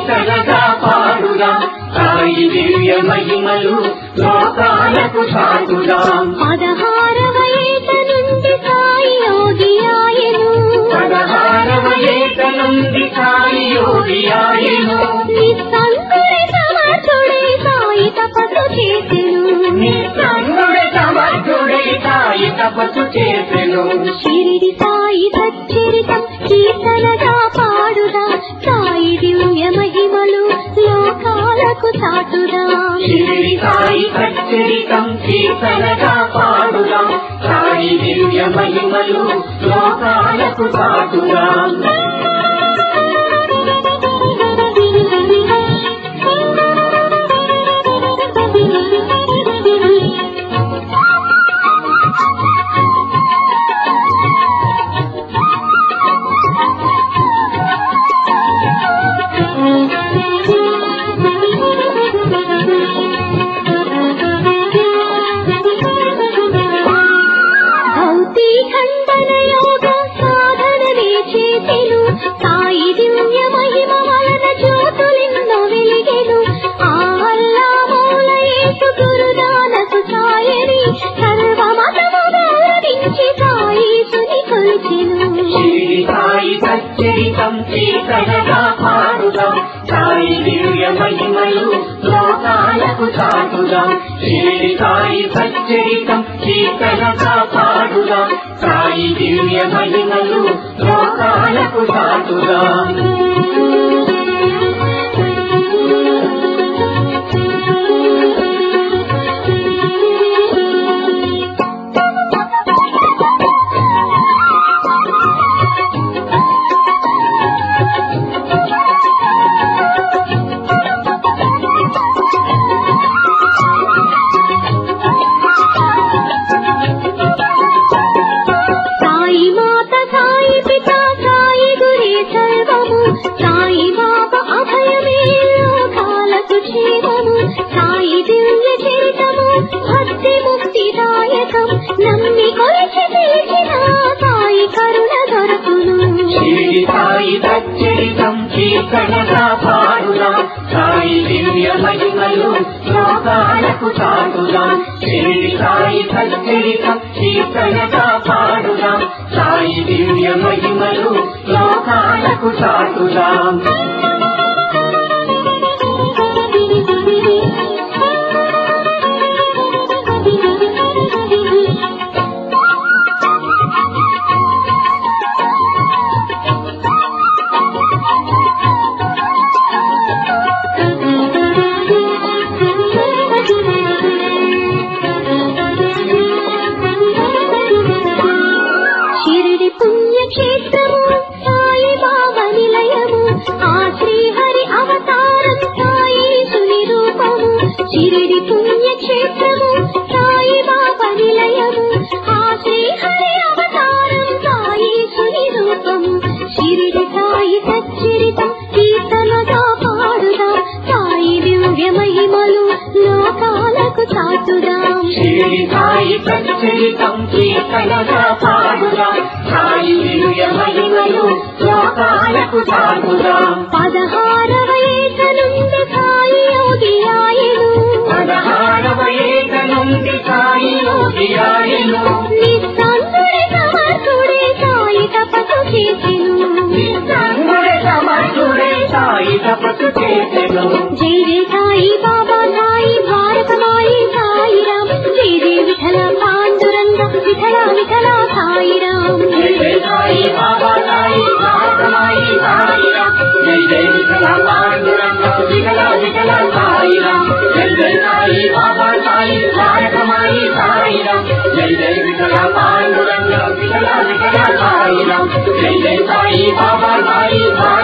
కీర్తనగా పాడుదాం సాయి దివ్య మహిమలు లోకాలకు చాటుదాం పదహారవ ఏట నుండి సాయి యోగి ఆయను పదహారవ ఏట నుండి సాయి యోగి ఆయను నిస్సంకుడి సమర్థుడే సాయి తపస్సు చేసెను నిస్సంగుడి సమర్థుడై సాయి తపస్సు చేసెను షిరిడి సాయి సచ్చరితం కీర్తనగా పాడుదా సాయి దివ్య మహిమలు లోకాలకు చాటుదా శిరిడి సాయి సచ్చరితం కీర్తనగా పాడుదాం సాయి దివ్య మహిమలు లోకాలకు చాటుదాం భౌతి ఖండన యోగ సాధననే చేసెను సాయి దివ్య మహిమ వలన జ్యోతులెన్నో వెలిగెను ఆ అల్లా మౌల యేసు గురునానకు సాయని సర్వమతము గౌరవించి సాయిసుని కొలిచెను శిరిడి సాయి సచ్చరితం కీర్తనగా పాడుదాం సాయి దివ్య మహిమలు లోకాలకు చాటుదాం శిరిడి సాయి సచ్చరితం కీర్తనగా పాడుదాం సాయి దివ్య మహిమలు లోకాలకు చాటుదాం సాయి మాత సాయి పిత సాయి గురే సర్వము సాయి బాబ అభయమే లోకాలకు క్షేమము సాయి దివ్య చరితము భక్తి ముక్తిదాయకం నమ్మి కొలిచి పిలిచిన సాయి కరుణ దొరకును శిరిడి సాయి సచ్చరితం కీర్తనగా పాడుదాం సాయి దివ్య మహిమలు లోకాలకు చాటుదాం శిరిడి సాయి సచ్చరితం కీర్తనగా పాడుదాం సాయి దివ్య మహిమలు లోకాలకు చాటుదాం షిరిడి పుణ్యక్షేత్రము సాయి బాబా నిలయము ఆ శ్రీహరి అవతారం సాయి సుని రూపము షిరిడి పుణ్యక్షేత్రము సాయి బాబా నిలయము ఆ శ్రీహరి అవతారం సాయి సుని రూపము షిరిడి సాయి సచ్చరితం కీర్తనగా పాడుదా సాయి దివ్య మహిమలు లోకాలకు చాటుదాం శిరిడి సాయి సచ్చరితం కీర్తనగా పాడుదాం సాయి దివ్య మహిమలు లోకాలకు చాటుదాం పదహారవ ఏట నుండి సాయి యోగి ఆయను పదహారవ ఏట నుండి సాయి యోగి ఆయను నిస్సంగుడి సమర్థుడే సాయి తపస్సు చేసెను సంగుడే సమర్థుడే సాయి తపస్సు చేసెను జై జై సాయి బాబా సాయి భారతమాయి సాయి రామ్ జై జై విఠల పాండురంగ విఠల విఠల సాయి రామ్ జై జై సాయి బాబా సాయి భారతమాయి సాయి రామ్ జై జై విఠల పాండురంగ విఠల విఠల సాయి రామ్ జై జై సాయి బాబా సాయి భారతమాయి సాయి రామ్ జై జై విఠల పాండురంగ విఠల విఠల సాయి రామ్ జై జై సాయి బాబా సాయి